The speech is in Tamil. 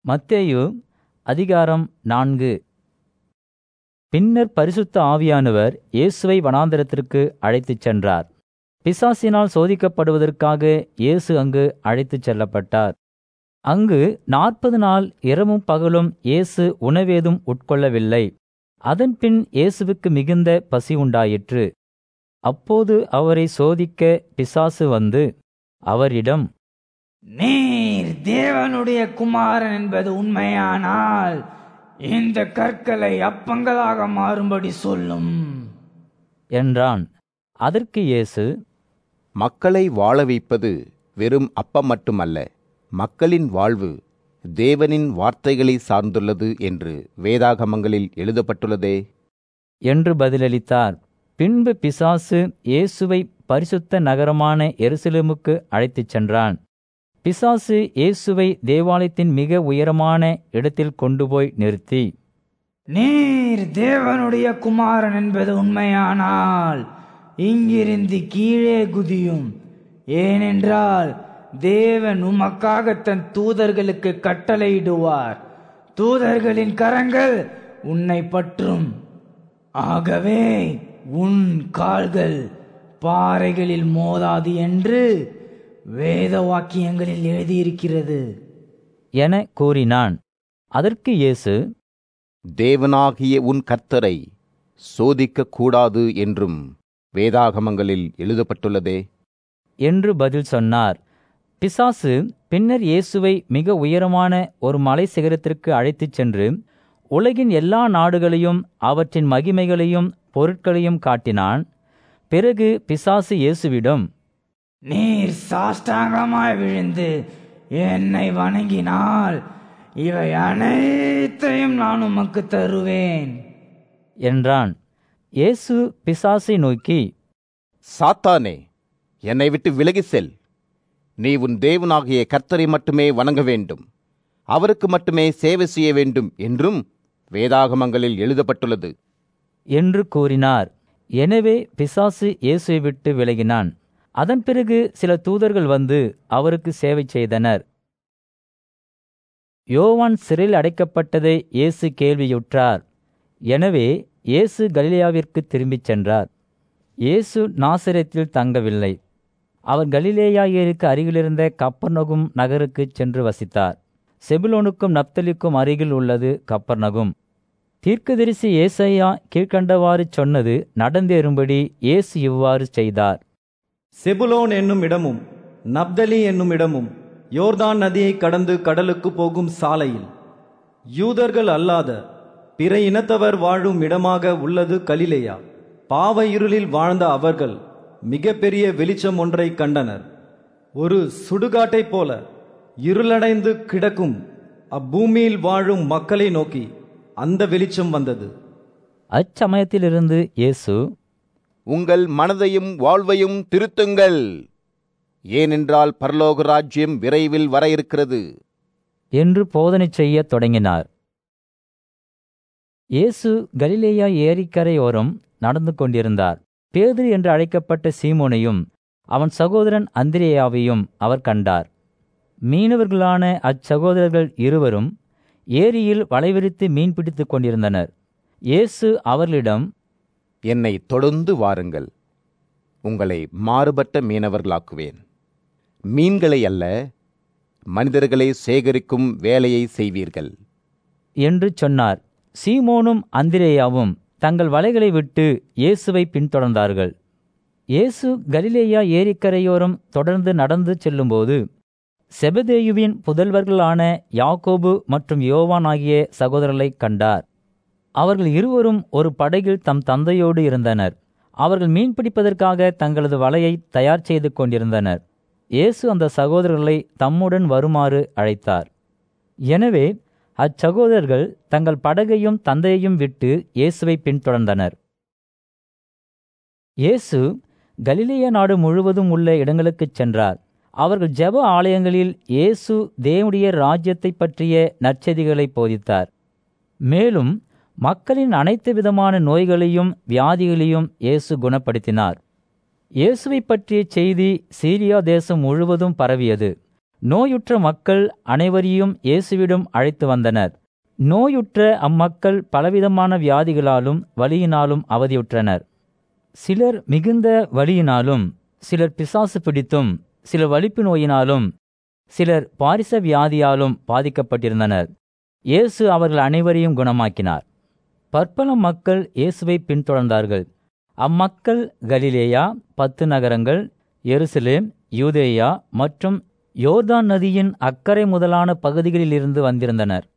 மத்தேயு அதிகாரம் நான்கு பின்னர் பரிசுத்த ஆவியானவர் இயேசுவை வனாந்தரத்திற்கு அழைத்துச் சென்றார் பிசாசினால் சோதிக்கப்படுவதற்காக இயேசு அங்கு அழைத்துச் செல்லப்பட்டார் அங்கு நாற்பது நாள் இரவும் பகலும் இயேசு உணவேதும் உட்கொள்ளவில்லை அதன்பின் இயேசுவுக்கு மிகுந்த பசி உண்டாயிற்று அப்போது அவரை சோதிக்க பிசாசு வந்து அவரிடம் நீர் தேவனுடைய குமாரன் என்பது உண்மையானால் இந்த கற்களை அப்பங்களாக மாறும்படி சொல்லும் என்றான் அதற்கு இயேசு மக்களை வாழ வைப்பது வெறும் அப்பம் மட்டுமல்ல மக்களின் வாழ்வு தேவனின் வார்த்தைகளை சார்ந்துள்ளது என்று வேதாகமங்களில் எழுதப்பட்டுள்ளதே என்று பதிலளித்தார் பின்பு பிசாசு இயேசுவை பரிசுத்த நகரமான எருசலேமுக்கு அழைத்துச் சென்றான் பிசாசு இயேசுவை தேவாலயத்தின் மிக உயரமான இடத்தில் கொண்டு போய் நிறுத்தி நீர் தேவனுடைய குமாரன் என்பது உண்மையானால் இங்கிருந்து கீழே குதியும் ஏனென்றால் தேவன் உமக்காக தன் தூதர்களுக்கு கட்டளையிடுவார் தூதர்களின் கரங்கள் உன்னை பற்றும் ஆகவே உன் கால்கள் பாறைகளில் மோதாது என்று வேத வாக்கியங்களில் எழுதியிருக்கிறது என கூறினான் அதற்கு இயேசு தேவனாகிய உன் கர்த்தரை சோதிக்கக் கூடாது என்றும் வேதாகமங்களில் எழுதப்பட்டுள்ளதே என்று பதில் சொன்னார் பிசாசு பின்னர் இயேசுவை மிக உயரமான ஒரு மலை சிகரத்திற்கு அழைத்துச் சென்று உலகின் எல்லா நாடுகளையும் அவற்றின் மகிமைகளையும் பொருட்களையும் காட்டினான் பிறகு பிசாசு இயேசுவிடம் நீர் சாஷ்டாங்கமாய் விழுந்து என்னை வணங்கினால் இவை அனைத்தையும் நான் உமக்கு தருவேன் என்றான் இயேசு பிசாசை நோக்கி சாத்தானே என்னை விட்டு விலகிச் செல் நீ உன் தேவனாகிய கர்த்தரை மட்டுமே வணங்க வேண்டும் அவருக்கு மட்டுமே சேவை செய்ய வேண்டும் என்றும் வேதாகமங்களில் எழுதப்பட்டுள்ளது என்று கூறினார் எனவே பிசாசு இயேசுவை விட்டு விலகினான் அதன் பிறகு சில தூதர்கள் வந்து அவருக்கு சேவை செய்தனர் யோவான் சிறையில் அடைக்கப்பட்டதை இயேசு கேள்வியுற்றார் எனவே இயேசு கலிலேயாவிற்கு திரும்பிச் சென்றார் இயேசு நாசரேத்தில் தங்கவில்லை அவர் கலிலேயா ஏரிக்கு அருகிலிருந்த கப்பர்நகும் நகருக்கு சென்று வசித்தார் செபுலோனுக்கும் நப்தலிக்கும் அருகில் உள்ளது கப்பர்நகும் தீர்க்கதரிசி ஏசையா கீழ்க்கண்டவாறு சொன்னது நடந்தேறும்படி இயேசு இவ்வாறு செய்தார் செபுலோன் என்னும் இடமும் நப்தலி என்னும் இடமும் யோர்தான் நதியை கடந்து கடலுக்கு போகும் சாலையில் யூதர்கள் அல்லாத பிற இனத்தவர் வாழும் இடமாக உள்ளது கலிலேயா பாவ இருளில் வாழ்ந்த அவர்கள் மிகப்பெரிய வெளிச்சம் ஒன்றை கண்டனர் ஒரு சுடுகாட்டைப் போல இருளடைந்து கிடக்கும் அப்பூமியில் வாழும் மக்களை நோக்கி அந்த வெளிச்சம் வந்தது அச்சமயத்திலிருந்து இயேசு உங்கள் மனதையும் வாழ்வையும் திருத்துங்கள் ஏனென்றால் பரலோக ராஜ்யம் விரைவில் வர இருக்கிறது என்று போதனை செய்யத் தொடங்கினார் இயேசு கலிலேயா ஏரிக்கரையோரம் நடந்து கொண்டிருந்தார் பேதுரு என்று அழைக்கப்பட்ட சீமோனையும் அவன் சகோதரன் அந்திரேயாவையும் அவர் கண்டார் மீனவர்களான அச்சகோதரர்கள் இருவரும் ஏரியில் வலைவிரித்து மீன் பிடித்துக் கொண்டிருந்தனர் இயேசு அவர்களிடம் என்னை தொடர்ந்து வாருங்கள் உங்களை மாறுபட்ட மீனவர்களாக்குவேன் மீன்களை அல்ல மனிதர்களை சேகரிக்கும் வேலையை செய்வீர்கள் என்று சொன்னார் சீமோனும் அந்திரேயாவும் தங்கள் வலைகளை விட்டு இயேசுவை பின்தொடர்ந்தார்கள் இயேசு கலிலேயா ஏரிக்கரையோரம் தொடர்ந்து நடந்து செல்லும்போது செபதேயுவின் புதல்வர்களான யாக்கோபு மற்றும் யோவான் ஆகிய சகோதரர்களைக் கண்டார் அவர்கள் இருவரும் ஒரு படகில் தம் தந்தையோடு இருந்தனர் அவர்கள் மீன் பிடிப்பதற்காக தங்களது வலையை தயார் செய்து கொண்டிருந்தனர் இயேசு அந்த சகோதரர்களை தம்முடன் வருமாறு அழைத்தார் எனவே அச்சகோதரர்கள் தங்கள் படகையும் தந்தையையும் விட்டு இயேசுவை பின்தொடர்ந்தனர் இயேசு கலிலேய நாடு முழுவதும் உள்ள இடங்களுக்குச் சென்றார் அவர்கள் ஜெப ஆலயங்களில் இயேசு தேவனுடைய ராஜ்யத்தைப் பற்றிய நற்செய்திகளை போதித்தார் மேலும் மக்களின் அனைத்து விதமான நோய்களையும் வியாதிகளையும் இயேசு குணப்படுத்தினார் இயேசுவை பற்றிய செய்தி சீரியா தேசம் முழுவதும் பரவியது நோயுற்ற மக்கள் அனைவரையும் இயேசுவிடம் அழைத்து வந்தனர் நோயுற்ற அம்மக்கள் பலவிதமான வியாதிகளாலும் வலியினாலும் அவதியுற்றனர் சிலர் மிகுந்த வலியினாலும் சிலர் பிசாசு பிடித்தும் சிலர் வலிப்பு நோயினாலும் சிலர் பாரிச வியாதியாலும் பாதிக்கப்பட்டிருந்தனர் இயேசு அவர்கள் அனைவரையும் குணமாக்கினார் பற்பல மக்கள் இயேசுவை பின்தொடர்ந்தார்கள் அம்மக்கள் கலிலேயா பத்து நகரங்கள் எருசலேம் யூதேயா மற்றும் யோர்தான் நதியின் அக்கறை முதலான பகுதிகளிலிருந்து வந்திருந்தனர்